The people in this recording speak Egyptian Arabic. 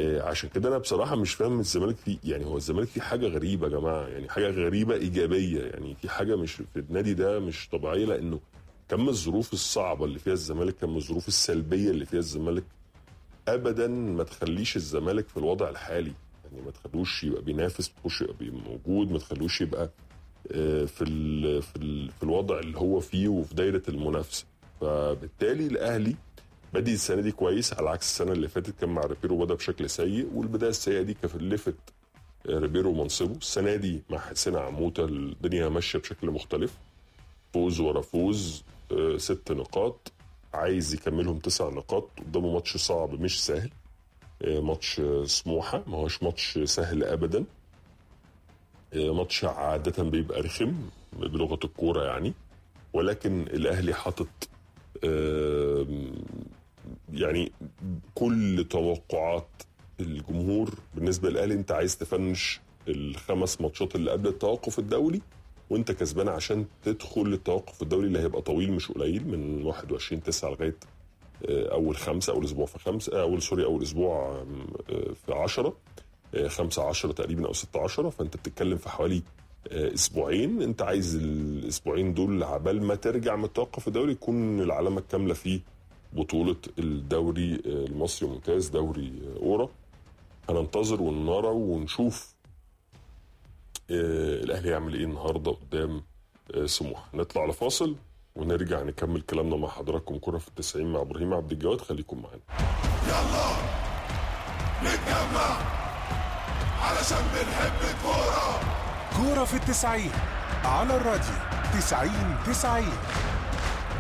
آه، عشان كده انا بصراحه مش فاهم الزمالك فيه يعني هو الزمالك فيه حاجه غريبه يا جماعه يعني حاجه غريبه ايجابيه يعني في حاجه مش في النادي ده مش طبيعيه لانه كم الظروف الصعبه اللي فيها الزمالك كم الظروف السلبيه اللي فيها الزمالك ابدا ما تخليش الزمالك في الوضع الحالي يعني ما تخلوش يبقى بينافس ما تخلوش يبقى موجود ما تخلوش يبقى آه، في ال في ال في الوضع اللي هو فيه وفي دايره المنافسه فبالتالي الاهلي بادئ السنه دي كويس على عكس السنه اللي فاتت كان مع ريبيرو بدا بشكل سيء والبدايه السيئه دي كلفت آه، ريبيرو منصبه السنه دي مع حسين عموته الدنيا ماشيه بشكل مختلف فوز ورا فوز آه، ست نقاط عايز يكملهم تسع نقاط قدامه ماتش صعب مش سهل آه، ماتش آه، سموحه ما هوش ماتش سهل ابدا آه، ماتش عاده بيبقى رخم بلغه الكوره يعني ولكن الاهلي حاطط آم، يعني كل توقعات الجمهور بالنسبه للاهلي انت عايز تفنش الخمس ماتشات اللي قبل التوقف الدولي وانت كسبان عشان تدخل التوقف الدولي اللي هيبقى طويل مش قليل من 21 9 لغايه آه، اول خمسه اول اسبوع في خمسه آه، اول سوري اول اسبوع آم، آه، في 10 5 10 تقريبا او 6 10 فانت بتتكلم في حوالي آه، اسبوعين انت عايز الاسبوعين دول عبال ما ترجع من التوقف الدولي يكون العلامه الكامله في بطوله الدوري آه، المصري الممتاز دوري آه، اورا هننتظر ونرى ونشوف آه، الاهلي يعمل ايه النهارده قدام آه، سموحه نطلع لفاصل ونرجع نكمل كلامنا مع حضراتكم كرة في التسعين مع ابراهيم عبد الجواد خليكم معانا يلا نتجمع علشان بنحب الكورة كورة في التسعين على الراديو تسعين تسعين